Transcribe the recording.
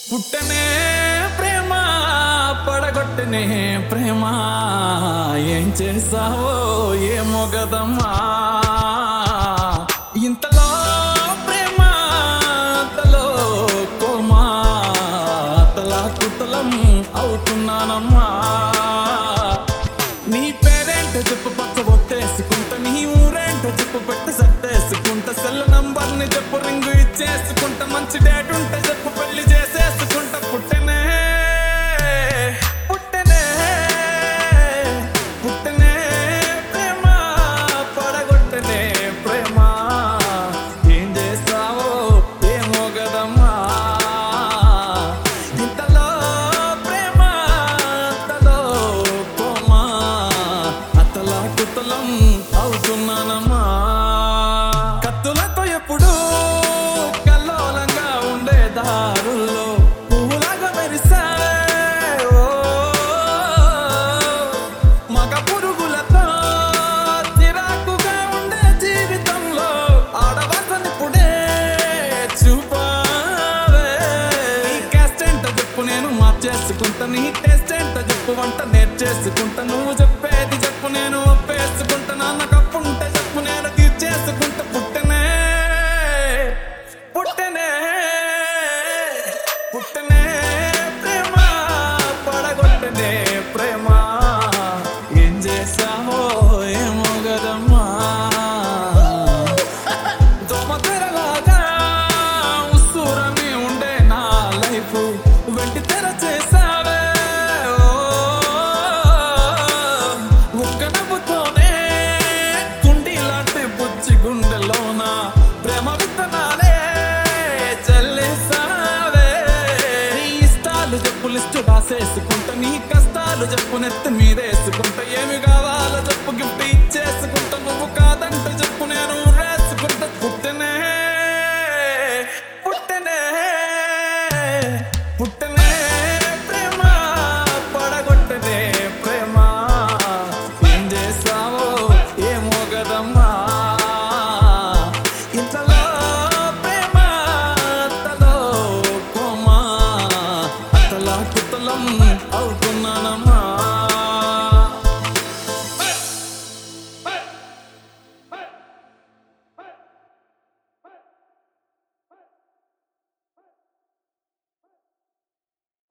పుట్టనే ప్రేమ పడగొట్టనే ప్రేమ ఏం చేసావో ఏమో గదమ్మా ఇంతలో ప్రేమ అంతలో కోమా తలా కుతలం అవుతున్నానమ్మా నీ పేరేంటో చెప్పు పక్క ఒట్టేసుకుంటా నీ ఊరేంటో చెప్పు పెట్టి సట్టేసుకుంటా సెల్ నంబర్ ని చెప్పు రింగు ఇచ్చేసుకుంటా మంచి డేట్ ఉంటే చెప్పు పెళ్లి చేసేసుకుంటా పుట్టనే పుట్టనే పుట్టనే ప్రేమ పడగొట్టనే ప్రేమ ఏం చేస్తావో ఏమో గదమ్మా ఇంతలో ప్రేమ అంతలో కోమా అతలా కుతలం అవుతున్నానమ్మా కత్తులతో ఎప్పుడు కల్లోలంగా ఉండే దారుల్లో పువ్వులాగా మెరిసావే ఓ మగ పురుగులతో చిరాకుగా ఉండే జీవితంలో ఆడవాసనిప్పుడే చూపావే నీ క్యాస్ట్ ఏంటో చెప్పు నేను మార్చేసుకుంటా నీ టేస్ట్ ఏంటో చెప్పు వంట నేర్చేసుకుంటా నువ్వు చెప్పేది చెప్పు నేను ఒప్పేసుకుంటా నాన్న కప్పుంటే చెప్పు నేను తీర్చేసుకుంటా పుట్టనే పుట్టనే పుట్టనే ప్రేమ పడగొట్టనే ప్రేమ ఏం చేసావో ఏమో గదమ్మా దోమతెరలాగా ఉస్సూరని ఉండే నా లైఫ్ వెంటి తెర చేసావే ఓ, ఒక్క నవ్వుతోనే కుండి లాంటి బుజ్జి గుండెలోన ప్రేమ విత్తనాలే చల్లేసావే నీ ఇష్టాలు చెప్పు లిస్టు రాసేసుకుంటా నీ కష్టాలు చెప్పు నెత్తి మీదేసుకుంటా ఏమి